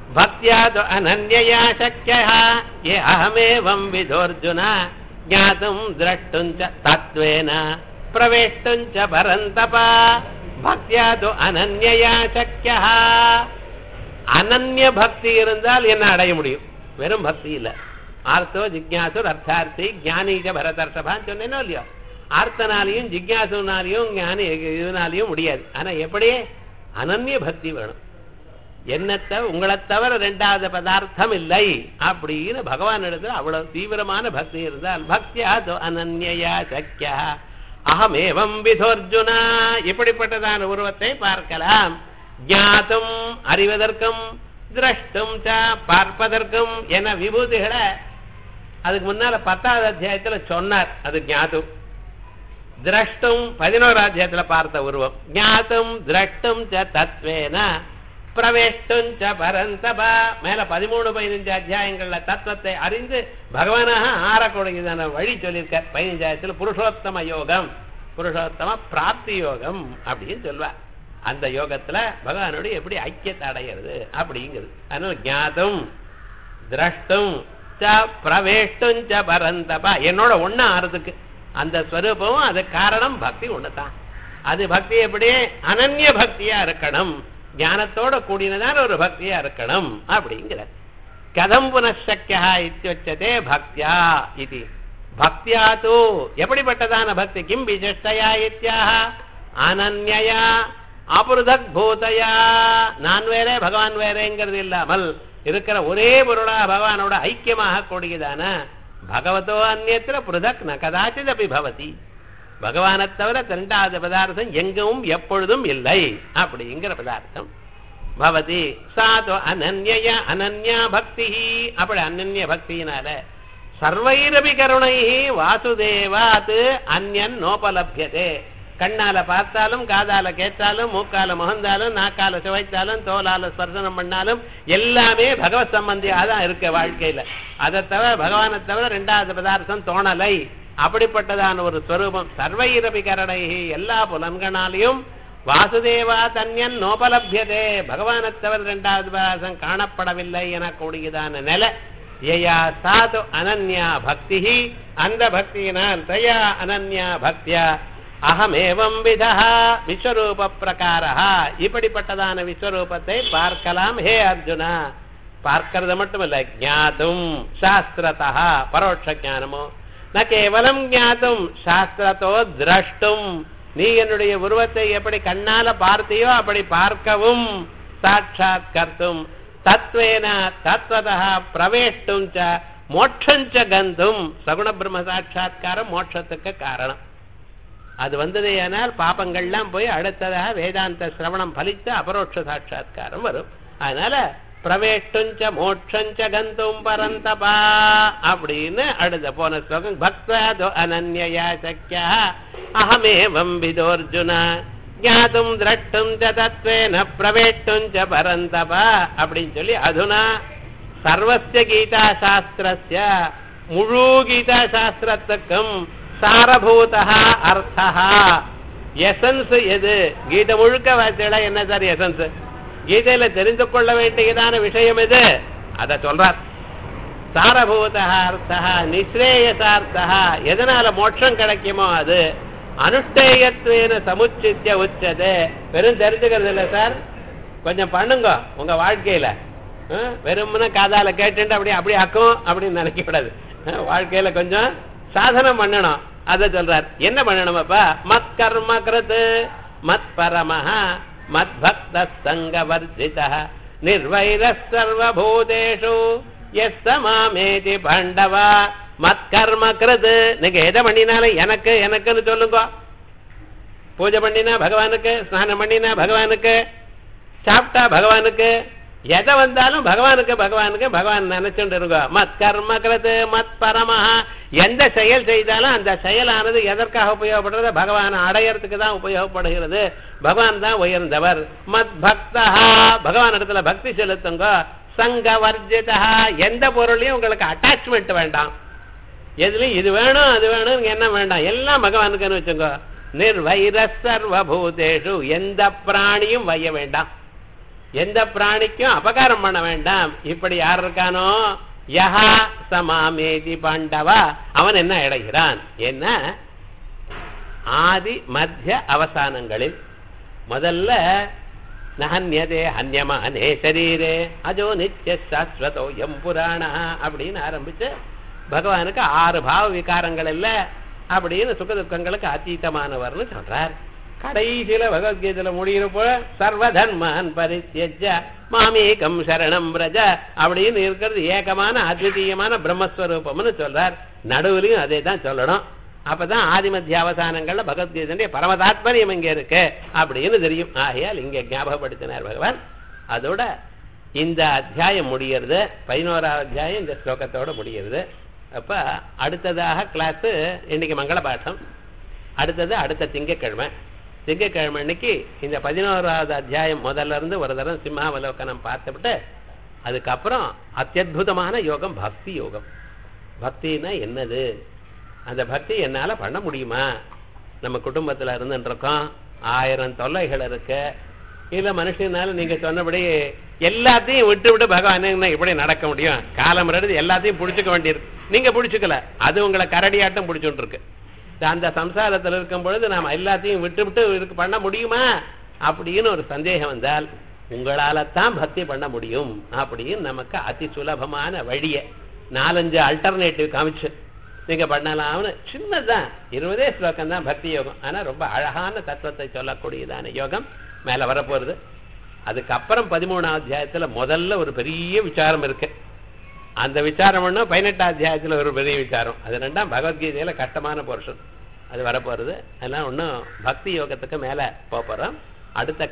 பக்தியா து அனன்யயா சக்கியः ஏ அகமேவம் விதோர்ஜுன ஞாதும் திரஷ்டும் ச தத்வேன பிரவேஷ்டும் ச பரந்தப பக்தியா து அனன்யயா சக்கியः அனன்ய பக்தி இருந்தால் என்ன அடைய முடியும் வெறும் பக்தி இல்ல ஆர்த்தோ ஜிக்யாசுர் அர்த்தார்த்தி ஞானீஜ பரதர்ஷபான்னு சொன்னேனோ இல்லையோ ஆர்த்தனாலையும் ஜிக்யாசுனாலையும் ஞானி இதனாலையும் முடியாது ஆனா எப்படி அனன்ய பக்தி வேணும் என்னத்த உங்களை தவிர ரெண்டாவது பதார்த்தம் இல்லை அப்படின்னு பகவான் இடத்துல அவ்வளவு தீவிரமான பக்தி இருந்தால் பக்தியா தோ அனன்யா சக்கியா அகமேவம் விதோர்ஜுனா இப்படிப்பட்டதான உருவத்தை பார்க்கலாம் ஞாத்தும் அறிவதற்கும் திரஷ்டும் ச பார்ப்பதற்கும் என விபூதிகளை அதுக்கு முன்னால பத்தாவது அத்தியாயத்துல சொன்னார் அது ஞாத்தும் திரஷ்டும் பதினோரு அத்தியாயத்துல பார்த்த உருவம் ஞாத்தும் திரஷ்டும் ச தத்வேன பிரவேஷ்டும் ச பரந்தபா மேல பதிமூணு பதினஞ்சு அத்தியாயங்கள்ல தத்துவத்தை அறிந்து பகவானாக ஆறக்கூடியதான வழி சொல்லியிருக்கார் பதினஞ்சாயிரத்துல புருஷோத்தம யோகம் புருஷோத்தம பிராப்தி யோகம் அப்படின்னு சொல்வார் அந்த யோகத்துல பகவானோட எப்படி ஐக்கியத்தை அடையிறது அப்படிங்கிறது அதனால ஞாதும் திரஷ்டும் ச பிரவேஷ்டும் ச பரந்தபா என்னோட ஒண்ணு ஆறதுக்கு அந்த ஸ்வரூபமும் அது காரணம் பக்தி ஒண்ணுதான் அது பக்தி எப்படி அனன்ய பக்தியா இருக்கணும் ஞானத்தோட கூடினதான ஒரு பக்தியா இருக்கணும் அப்படிங்கிற கதம் புனசக்கியா இத்தியுச்சதே பக்தியா இது பக்தியா தூ எப்படிப்பட்டதான பக்தி கிம் விசிஷ்டயா இத்தியாக அனன்யா அபுருதக் பூதயா நான் வேறே பகவான் வேறேங்கிறது இல்லாமல் இருக்கிற ஒரே பொருளா பகவானோட ஐக்கியமாக கூடியதான பகவதோ அந்நியத்துல புருதக் ந கதாச்சித் அப்படி பவதி பகவானை தவிர இரண்டாவது பதார்த்தம் எங்கும் எப்பொழுதும் இல்லை அப்படிங்கிற பதார்த்தம் பவதி சாது அனன்ய அனன்யா பக்தி அப்படி அனன்ய பக்தியினால சர்வைரபி கருணை வாசுதேவாத் அந்யன் நோபலபியதே கண்ணால பார்த்தாலும் காதால கேட்டாலும் மூக்கால முகந்தாலும் நாக்கால சுவைத்தாலும் தோலால ஸ்பர்சனம் பண்ணாலும் எல்லாமே பகவத் சம்பந்தியாக தான் இருக்கு வாழ்க்கையில அதை தவிர பகவானை தவிர ரெண்டாவது பதார்த்தம் தோணலை அப்படிப்பட்டதான ஒரு ஸ்வரூபம் சர்வைரபி கரணை எல்லா புலன்களாலையும் வாசுதேவா தன்யன் நோபலபியதே பகவானை தவிர ரெண்டாவது பதார்த்தம் காணப்படவில்லை என கூடியதான நிலை யயா சாது அனன்யா பக்தி அந்த பக்தியினால் தயா அனன்யா பக்தியா அகமேவம் விதா விஸ்வரூப பிரகாரா இப்படிப்பட்டதான விஸ்வரூபத்தை பார்க்கலாம் ஹே அர்ஜுனா பார்க்கிறது மட்டுமல்ல ஞாதும் சாஸ்திரதா பரோட்ச ஞானமோ ந கேவலம் ஞாதும் சாஸ்திரத்தோ திரஷ்டும் நீ என்னுடைய உருவத்தை எப்படி கண்ணால பார்த்தியோ அப்படி பார்க்கவும் சாட்சாத் கர்த்தும் தத்வேன தத்வதா பிரவேஷ்டும் ச மோட்சஞ்ச கந்தும் சகுண பிரம்ம சாட்சா்காரம் மோட்சத்துக்கு காரணம் அது வந்ததேயானால் பாபங்கள்லாம் போய் அடுத்ததாக வேதாந்த சிரவணம் பலித்து அபரோட்ச சாட்சா்காரம் வரும் அதனால பிரவேஷ்டுஞ்ச மோட்சஞ்ச கந்தும் பரந்தபா அப்படின்னு அடுத்த போன ஸ்லோகம் பக்தாதோ அனன்யா சக்கியா அகமேவம் விதோர்ஜுன ஞாதும் திரட்டும் ச தத்வேன பிரவேஷ்டும் ச பரந்தபா அப்படின்னு சொல்லி அதுனா சர்வஸ்ய கீதா சாஸ்திரஸ்ய முழு கீதா சாஸ்திரத்துக்கும் சாரபூதா அர்த்தா எசன்ஸ் எது கீதை முழுக்க வார்த்தையில என்ன சார் எசன்ஸ் கீதையில தெரிந்து கொள்ள வேண்டியதான விஷயம் எது அத சொல்றார் சாரபூதா அர்த்தா நிஸ்ரேயசார்த்தா எதனால மோட்சம் கிடைக்குமோ அது அனுஷ்டேயத்வேன சமுச்சித்திய உச்சது வெறும் தெரிஞ்சுக்கிறது இல்லை சார் கொஞ்சம் பண்ணுங்க உங்க வாழ்க்கையில அஹ், வெறும்னு காதால கேட்டுட்டு அப்படியே அப்படியே அக்கும் அப்படின்னு நினைக்க கூடாது அஹ், வாழ்க்கையில கொஞ்சம் சாதனம் பண்ணணும் அத சொல்றார் என்ன பண்ணணும் அப்பா மத் கர்ம கிருத் மத் பரமஹ மத் பக்த சங்க வர்ஜித நிர்வைர சர்வபூதேஷு எஸ் மாமேதி பண்டவா மத் கர்ம கிருத் நீங்க எதை பண்ணினாலும் எனக்கு எனக்குன்னு சொல்லுங்க பூஜை பண்ணினா பகவானுக்கு ஸ்நானம் பண்ணினா பகவானுக்கு சாப்பிட்டா பகவானுக்கு எதை வந்தாலும் பகவானுக்கு பகவானுக்கு பகவான் நினைச்சுட்டு இருக்கோம் மத் கர்ம கிருது மத் பரமஹா எந்த செயல் செய்தாலும் அந்த செயலானது எதற்காக உபயோகப்படுறது பகவானை அடையறதுக்கு தான் உபயோகப்படுகிறது பகவான் தான் உயர்ந்தவர் மத் பக்தா பகவான் இடத்துல பக்தி செலுத்துங்க சங்க வர்ஜிதா எந்த பொருளையும் உங்களுக்கு அட்டாச்மெண்ட் வேண்டாம் எதுலயும் இது வேணும் அது வேணும் இங்க என்ன வேண்டாம் எல்லாம் பகவானுக்குன்னு வச்சுங்க நிர்வைர சர்வபூதேஷு எந்த பிராணியும் வைய வேண்டாம் எந்த பிராணிக்கும் அபகாரம் பண்ண வேண்டாம் இப்படி யார் இருக்கானோ யஹா சமாமேதி பாண்டவா அவன் என்ன அடைகிறான் என்ன ஆதி மத்திய அவசானங்களில் முதல்ல நஹன்யதே ஹன்யமானே சரீரே அஜோ நித்திய சாஸ்வதோ எம் புராண அப்படின்னு ஆரம்பிச்சு பகவானுக்கு ஆறு பாவ விகாரங்கள் இல்ல அப்படின்னு சுக துக்கங்களுக்கு அத்தீதமானவர்னு சொல்றார் கடைசியில பகவத்கீதையில முடிகிறப்போ சர்வதர்மான் பரித்யஜ மாமேகம் சரணம் பிரஜ அப்படின்னு இருக்கிறது ஏகமான அத்விதீயமான பிரம்மஸ்வரூபம்னு சொல்றார் நடுவுலையும் அதே தான் சொல்லணும் அப்பதான் ஆதி மத்திய அவசானங்கள்ல பகவத்கீதையுடைய பரம தாத்பரியம் இங்க இருக்கு அப்படின்னு தெரியும் ஆகையால் இங்க ஞாபகப்படுத்தினார் பகவான் அதோட இந்த அத்தியாயம் முடியறது பதினோராவது அத்தியாயம் இந்த ஸ்லோகத்தோட முடியறது அப்ப அடுத்ததாக கிளாஸ் இன்னைக்கு மங்கள பாடம் அடுத்தது அடுத்த திங்கட்கிழமை திங்கட்கிழமை அன்னைக்கு இந்த பதினோராவது அத்தியாயம் முதல்ல இருந்து ஒரு தரம் சிம்மாவலோகனம் பார்த்துவிட்டு அதுக்கப்புறம் அத்தியுதமான யோகம் பக்தி யோகம் பக்தினா என்னது அந்த பக்தி என்னால பண்ண முடியுமா நம்ம குடும்பத்துல இருந்துட்டு இருக்கோம் ஆயிரம் தொல்லைகள் இருக்கு இல்ல மனுஷனால நீங்க சொன்னபடி எல்லாத்தையும் விட்டு விட்டு பகவான் என்ன இப்படி நடக்க முடியும் காலம் எடுத்து எல்லாத்தையும் புடிச்சுக்க வேண்டியிருக்கு நீங்க புடிச்சுக்கல அது உங்களை கரடியாட்டம் புடிச்சுட்டு இருக்கு அந்த சம்சாரத்துல இருக்கும் பொழுது நாம எல்லாத்தையும் விட்டு விட்டு இருக்கு பண்ண முடியுமா அப்படின்னு ஒரு சந்தேகம் வந்தால் உங்களால தான் பக்தி பண்ண முடியும் அப்படின்னு நமக்கு அதி சுலபமான வழியை நாலஞ்சு அல்டர்னேட்டிவ் காமிச்சு நீங்க பண்ணலாம்னு சின்னதான் இருபதே ஸ்லோகம் தான் பக்தி யோகம் ஆனா ரொம்ப அழகான தத்துவத்தை சொல்லக்கூடியதான யோகம் மேல வரப்போறது அதுக்கப்புறம் பதிமூணாம் அத்தியாயத்துல முதல்ல ஒரு பெரிய விசாரம் இருக்கு அந்த விசாரம் ஒன்றும் பதினெட்டாம் அத்தியாயத்துல ஒரு பெரிய விசாரம் அது ரெண்டாம் பகவத்கீதையில கஷ்டமான போர்ஷன் அது வரப்போறது அதெல்லாம் ஒன்றும் பக்தி யோகத்துக்கு மேல போக போறோம் அடுத்த